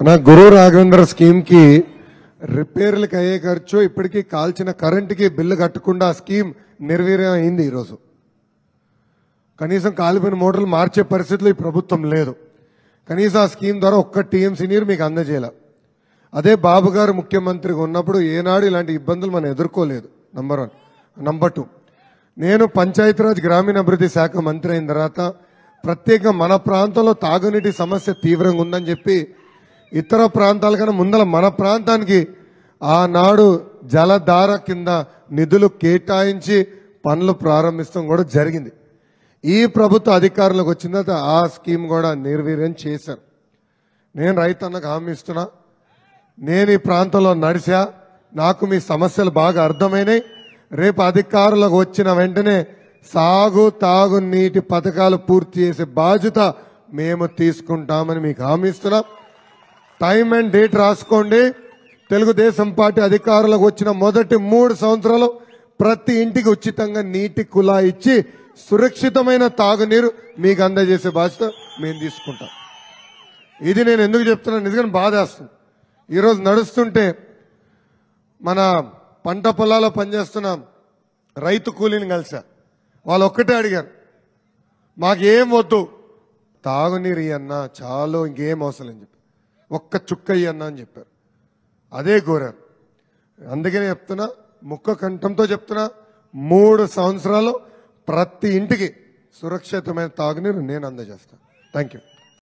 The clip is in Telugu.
నా గురు రాఘవేంద్ర స్కీమ్ కి రిపేర్లకు అయ్యే ఖర్చు ఇప్పటికీ కాల్చిన కరెంటుకి బిల్లు కట్టకుండా ఆ స్కీమ్ నిర్వీర్యం అయింది ఈరోజు కనీసం కాలిపోయిన మోటార్లు మార్చే పరిస్థితిలో ఈ ప్రభుత్వం లేదు కనీసం ఆ స్కీమ్ ద్వారా ఒక్క టీఎంసీ నీరు మీకు అందజేయాల అదే బాబు గారు ముఖ్యమంత్రిగా ఉన్నప్పుడు ఏనాడు ఇలాంటి ఇబ్బందులు మనం ఎదుర్కోలేదు నంబర్ వన్ నంబర్ టూ నేను పంచాయతీరాజ్ గ్రామీణాభివృద్ధి శాఖ మంత్రి అయిన తర్వాత ప్రత్యేకంగా మన ప్రాంతంలో తాగునీటి సమస్య తీవ్రంగా ఉందని చెప్పి ఇతర ప్రాంతాల కన్నా ముందల మన ప్రాంతానికి ఆనాడు జలధార కింద నిధులు కేటాయించి పనులు ప్రారంభిస్తాం కూడా జరిగింది ఈ ప్రభుత్వ అధికారంలోకి వచ్చిన తర్వాత ఆ స్కీమ్ కూడా నిర్వీర్యం చేశారు నేను రైతన్నకు హామీ ఇస్తున్నా నేను ఈ ప్రాంతంలో నడిచా నాకు మీ సమస్యలు బాగా అర్థమైనాయి రేపు అధికారులకు వచ్చిన వెంటనే సాగు తాగు నీటి పథకాలు పూర్తి చేసే బాధ్యత మేము తీసుకుంటామని మీకు హామీ ఇస్తున్నాం టైం అండ్ డేట్ రాసుకోండి తెలుగుదేశం పార్టీ అధికారులకు వచ్చిన మొదటి మూడు సంవత్సరాలు ప్రతి ఇంటికి ఉచితంగా నీటి కులా ఇచ్చి సురక్షితమైన తాగునీరు మీకు అందజేసే బాధ్యత మేము తీసుకుంటాం ఇది నేను ఎందుకు చెప్తున్నాను నిజంగా బాధేస్తుంది ఈరోజు నడుస్తుంటే మన పంట పొలాల్లో పనిచేస్తున్న రైతు కూలీని కలిసా వాళ్ళు ఒక్కటే అడిగారు మాకేం వద్దు తాగునీరు ఇయ్యన్నా చాలు ఇంకేం అవసరం అని చెప్పి ఒక్క చుక్క ఇయ్యన్నా అని చెప్పారు అదే కోరారు అందుకనే చెప్తున్నా ముక్క కంఠంతో చెప్తున్నా మూడు సంవత్సరాలు ప్రతి ఇంటికి సురక్షితమైన తాగునీరు నేను అందజేస్తాను థ్యాంక్ యూ